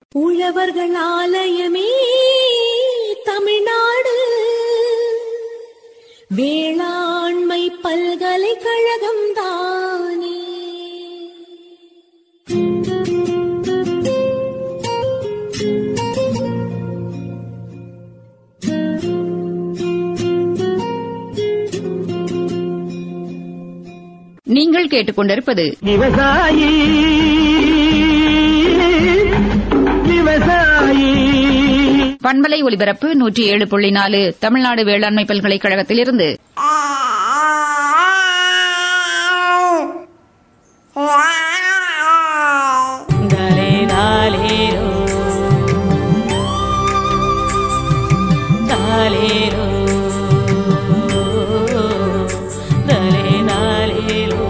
உழவர்கள் ஆலயமே தமிழ்நாடு வேளாண்மை பல்கலைக்கழகம் தானே நீங்கள் கேட்டுக்கொண்டிருப்பது விவசாயி விவசாயி பண்பலை ஒலிபரப்பு நூற்றி ஏழு புள்ளி நாலு தமிழ்நாடு வேளாண்மை பல்கலைக்கழகத்திலிருந்து தலே தாலேரோ தாலேரோ தலே தாலேரோ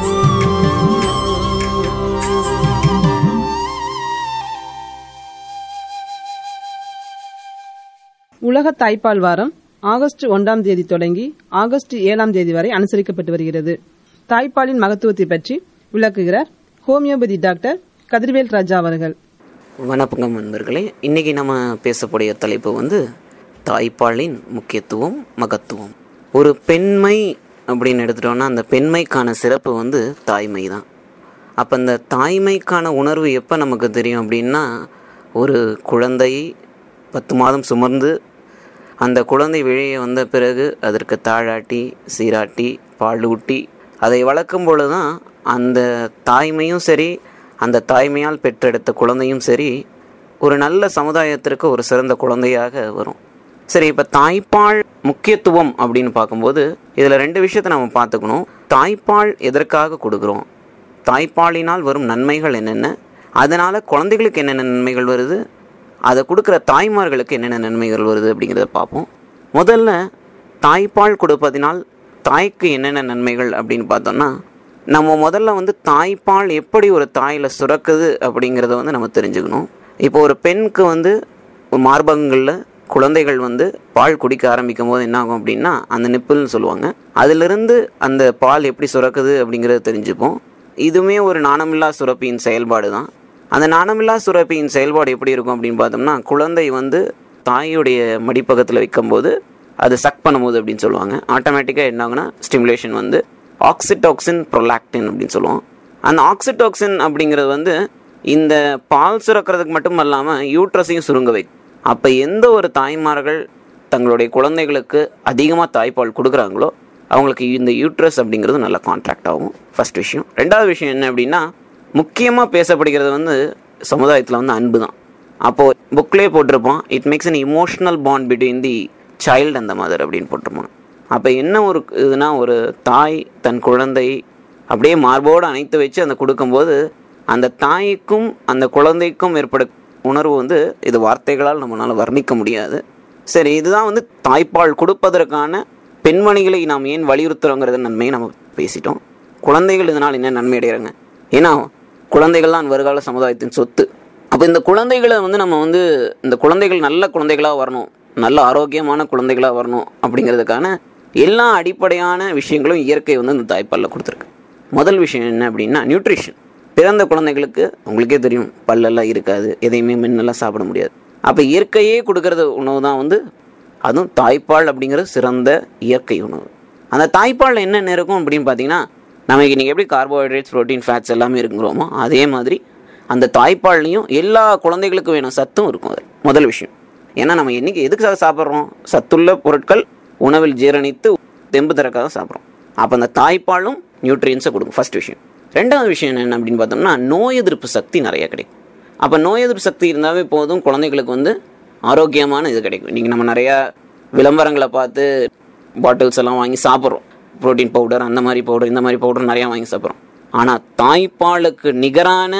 உலக தாய்ப்பால் வாரம் ஆகஸ்ட் ஒன்றாம் தேதி தொடங்கி ஆகஸ்ட் ஏழாம் தேதி வரை அனுசரிக்கப்பட்டு வருகிறது தாய்ப்பாலின் மகத்துவத்தை பற்றி விளக்குகிறார் ஹோமியோபதி டாக்டர் கதிர்வேல் ராஜா அவர்கள் வணக்கம் நண்பர்களே இன்றைக்கி நம்ம பேசக்கூடிய தலைப்பு வந்து தாய்ப்பாலின் முக்கியத்துவம் மகத்துவம் ஒரு பெண்மை அப்படின்னு எடுத்துட்டோம்னா அந்த பெண்மைக்கான சிறப்பு வந்து தாய்மை தான் அப்போ அந்த தாய்மைக்கான உணர்வு எப்போ நமக்கு தெரியும் அப்படின்னா ஒரு குழந்தை பத்து மாதம் சுமர்ந்து அந்த குழந்தை வெளியே வந்த பிறகு அதற்கு தாழாட்டி சீராட்டி பாலூட்டி அதை வளர்க்கும் பொழுது தான் அந்த தாய்மையும் சரி அந்த தாய்மையால் பெற்றெடுத்த குழந்தையும் சரி ஒரு நல்ல சமுதாயத்திற்கு ஒரு சிறந்த குழந்தையாக வரும் சரி இப்போ தாய்ப்பால் முக்கியத்துவம் அப்படின்னு பார்க்கும்போது இதில் ரெண்டு விஷயத்தை நம்ம பார்த்துக்கணும் தாய்ப்பால் எதற்காக கொடுக்குறோம் தாய்ப்பாலினால் வரும் நன்மைகள் என்னென்ன அதனால் குழந்தைகளுக்கு என்னென்ன நன்மைகள் வருது அதை கொடுக்குற தாய்மார்களுக்கு என்னென்ன நன்மைகள் வருது அப்படிங்கிறத பார்ப்போம் முதல்ல தாய்ப்பால் கொடுப்பதினால் தாய்க்கு என்னென்ன நன்மைகள் அப்படின்னு பார்த்தோம்னா நம்ம முதல்ல வந்து தாய்ப்பால் எப்படி ஒரு தாயில் சுரக்குது அப்படிங்கிறத வந்து நம்ம தெரிஞ்சுக்கணும் இப்போ ஒரு பெண்ணுக்கு வந்து ஒரு மார்பகங்களில் குழந்தைகள் வந்து பால் குடிக்க ஆரம்பிக்கும் போது என்ன ஆகும் அப்படின்னா அந்த நிப்பிள்னு சொல்லுவாங்க அதிலிருந்து அந்த பால் எப்படி சுரக்குது அப்படிங்கிறத தெரிஞ்சுப்போம் இதுவுமே ஒரு நாணமில்லா சுரப்பியின் செயல்பாடு தான் அந்த நாணமில்லா சுரப்பியின் செயல்பாடு எப்படி இருக்கும் அப்படின்னு பார்த்தோம்னா குழந்தை வந்து தாயுடைய மடிப்பகத்தில் வைக்கும்போது அது சக் பண்ணும்போது அப்படின்னு சொல்லுவாங்க ஆட்டோமேட்டிக்காக என்ன ஆகுனா ஸ்டிமுலேஷன் வந்து ஆக்சிடோக்சின் ப்ரொலாக்டின் அப்படின்னு சொல்லுவோம் அந்த ஆக்சிடோக்சின் அப்படிங்கிறது வந்து இந்த பால் சுரக்கிறதுக்கு மட்டும் இல்லாமல் யூட்ரஸையும் சுருங்க வைக்கும் அப்போ எந்த ஒரு தாய்மார்கள் தங்களுடைய குழந்தைகளுக்கு அதிகமாக தாய்ப்பால் கொடுக்குறாங்களோ அவங்களுக்கு இந்த யூட்ரஸ் அப்படிங்கிறது நல்ல கான்ட்ராக்ட் ஆகும் ஃபர்ஸ்ட் விஷயம் ரெண்டாவது விஷயம் என்ன அப்படின்னா முக்கியமாக பேசப்படுகிறது வந்து சமுதாயத்தில் வந்து அன்பு தான் அப்போது புக்லேயே போட்டிருப்பான் it makes an emotional bond between the child அந்த மதர் அப்படின்னு போட்டிருப்பான் அப்போ என்ன ஒரு இதுனா ஒரு தாய் தன் குழந்தை அப்படியே மார்போடு அணைத்து வச்சு அந்த கொடுக்கும்போது அந்த தாய்க்கும் அந்த குழந்தைக்கும் ஏற்பட உணர்வு வந்து இது வார்த்தைகளால் நம்மளால் வர்ணிக்க முடியாது சரி இதுதான் வந்து தாய்ப்பால் கொடுப்பதற்கான பெண்மணிகளை நாம் ஏன் வலியுறுத்துறோங்கிறத நன்மையை நம்ம பேசிட்டோம் குழந்தைகள் இதனால் என்ன நன்மை அடைகிறாங்க ஏன்னா குழந்தைகள் தான் வருகால சமுதாயத்தின் சொத்து அப்போ இந்த குழந்தைகளை வந்து நம்ம வந்து இந்த குழந்தைகள் நல்ல குழந்தைகளாக வரணும் நல்ல ஆரோக்கியமான குழந்தைகளாக வரணும் அப்படிங்கிறதுக்கான எல்லா அடிப்படையான விஷயங்களும் இயற்கை வந்து இந்த தாய்ப்பாலில் கொடுத்துருக்கு முதல் விஷயம் என்ன அப்படின்னா நியூட்ரிஷன் பிறந்த குழந்தைகளுக்கு உங்களுக்கே தெரியும் பல்லெல்லாம் இருக்காது எதையுமே மின்னெல்லாம் சாப்பிட முடியாது அப்போ இயற்கையே கொடுக்கறது உணவு தான் வந்து அதுவும் தாய்ப்பால் அப்படிங்கிறது சிறந்த இயற்கை உணவு அந்த தாய்ப்பாலில் என்னென்ன இருக்கும் அப்படின்னு பார்த்தீங்கன்னா நமக்கு இன்றைக்கி எப்படி கார்போஹைட்ரேட்ஸ் ப்ரோட்டீன் ஃபேட்ஸ் எல்லாமே இருக்குங்கிறோமோ அதே மாதிரி அந்த தாய்ப்பால்லையும் எல்லா குழந்தைகளுக்கும் வேணும் சத்தும் இருக்கும் அது முதல் விஷயம் ஏன்னா நம்ம என்னைக்கு எதுக்காக சாப்பிட்றோம் சத்துள்ள பொருட்கள் உணவில் ஜீரணித்து தெம்பு தரக்காக சாப்பிட்றோம் அப்போ அந்த தாய்ப்பாலும் நியூட்ரியன்ஸை கொடுக்கும் ஃபர்ஸ்ட் விஷயம் ரெண்டாவது விஷயம் என்ன அப்படின்னு பார்த்தோம்னா நோய் எதிர்ப்பு சக்தி நிறைய கிடைக்கும் அப்போ நோய் எதிர்ப்பு சக்தி இருந்தாவே போதும் குழந்தைகளுக்கு வந்து ஆரோக்கியமான இது கிடைக்கும் இன்றைக்கி நம்ம நிறையா விளம்பரங்களை பார்த்து பாட்டில்ஸ் எல்லாம் வாங்கி சாப்பிட்றோம் புரோட்டீன் பவுடர் அந்த மாதிரி பவுடர் இந்த மாதிரி பவுடர் நிறையா வாங்கி சாப்பிட்றோம் ஆனால் தாய்ப்பாலுக்கு நிகரான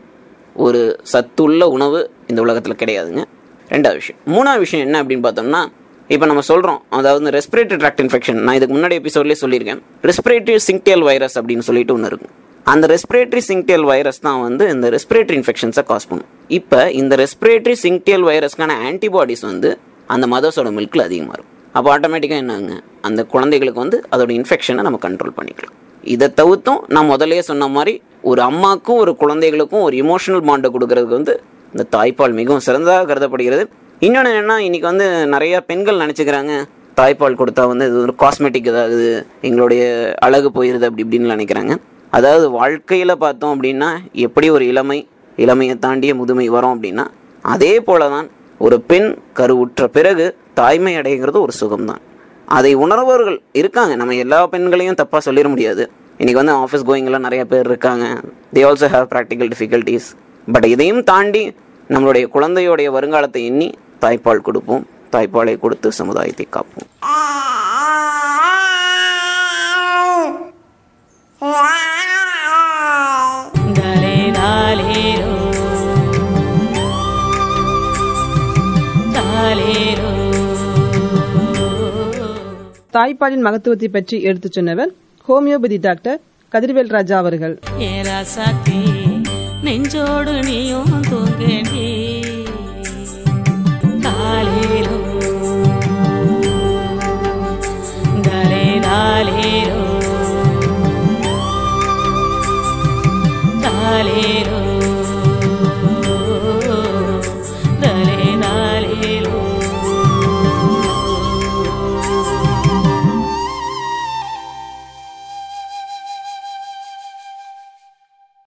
ஒரு சத்துள்ள உணவு இந்த உலகத்தில் கிடையாதுங்க ரெண்டாவது விஷயம் மூணாவது விஷயம் என்ன அப்படின்னு பார்த்தோம்னா இப்போ நம்ம சொல்கிறோம் அதாவது ரெஸ்பிரேட்டரி ட்ராக்ட் இன்ஃபெக்ஷன் நான் இதுக்கு முன்னாடி எபிசோட்லேயே சொல்லியிருக்கேன் ரெஸ்பிரேட்டரி சிங்டேல் வைரஸ் அப்படின்னு சொல்லிட்டு ஒன்று இருக்கும் அந்த ரெஸ்பிரேட்டரி சிங்டேல் வைரஸ் தான் வந்து இந்த ரெஸ்பிரேட்டரி இன்ஃபெக்ஷன்ஸை காஸ் பண்ணும் இப்போ இந்த ரெஸ்பிரேட்டரி சிங்டேல் வைரஸ்க்கான ஆன்டிபாடிஸ் வந்து அந்த மதர்ஸோட மில்கில் அதிகமாக இருக்கும் அப்போ ஆட்டோமேட்டிக்காக என்னங்க அந்த குழந்தைகளுக்கு வந்து அதோட இன்ஃபெக்ஷனை நம்ம கண்ட்ரோல் பண்ணிக்கலாம் இதை தவிர்த்தும் நான் முதல்லயே சொன்ன மாதிரி ஒரு அம்மாக்கும் ஒரு குழந்தைகளுக்கும் ஒரு இமோஷனல் பாண்டை கொடுக்கறதுக்கு வந்து இந்த தாய்ப்பால் மிகவும் சிறந்ததாக கருதப்படுகிறது இன்னொன்று என்னன்னா இன்னைக்கு வந்து நிறைய பெண்கள் நினச்சிக்கிறாங்க தாய்ப்பால் கொடுத்தா வந்து இது ஒரு காஸ்மெட்டிக் இதாகுது எங்களுடைய அழகு போயிடுது அப்படி இப்படின்னு நினைக்கிறாங்க அதாவது வாழ்க்கையில் பார்த்தோம் அப்படின்னா எப்படி ஒரு இளமை இளமையை தாண்டிய முதுமை வரும் அப்படின்னா அதே போல தான் ஒரு பெண் கருவுற்ற பிறகு தாய்மை அடைகிறது ஒரு சுகம்தான் அதை உணர்பவர்கள் இருக்காங்க நம்ம எல்லா பெண்களையும் தப்பாக சொல்லிட முடியாது இன்னைக்கு வந்து ஆஃபீஸ் கோயிங்லாம் நிறைய பேர் இருக்காங்க they also have practical difficulties but இதையும் தாண்டி நம்மளுடைய குழந்தையோடைய வருங்காலத்தை எண்ணி தாய்ப்பால் கொடுப்போம் தாய்ப்பாலை கொடுத்து சமுதாயத்தை காப்போம் தலே தாலேலோ தாலேலோ தாய்ப்பாலின் மகத்துவத்தை பற்றி எடுத்துச் சொன்னவர் ஹோமியோபதி டாக்டர் கதிர்வேல் ராஜா அவர்கள் ஏ ராசாத்தி நெஞ்சோடு நீயும் தூங்கடி தாலேலோ தலே தாலேலோ தாலேலோ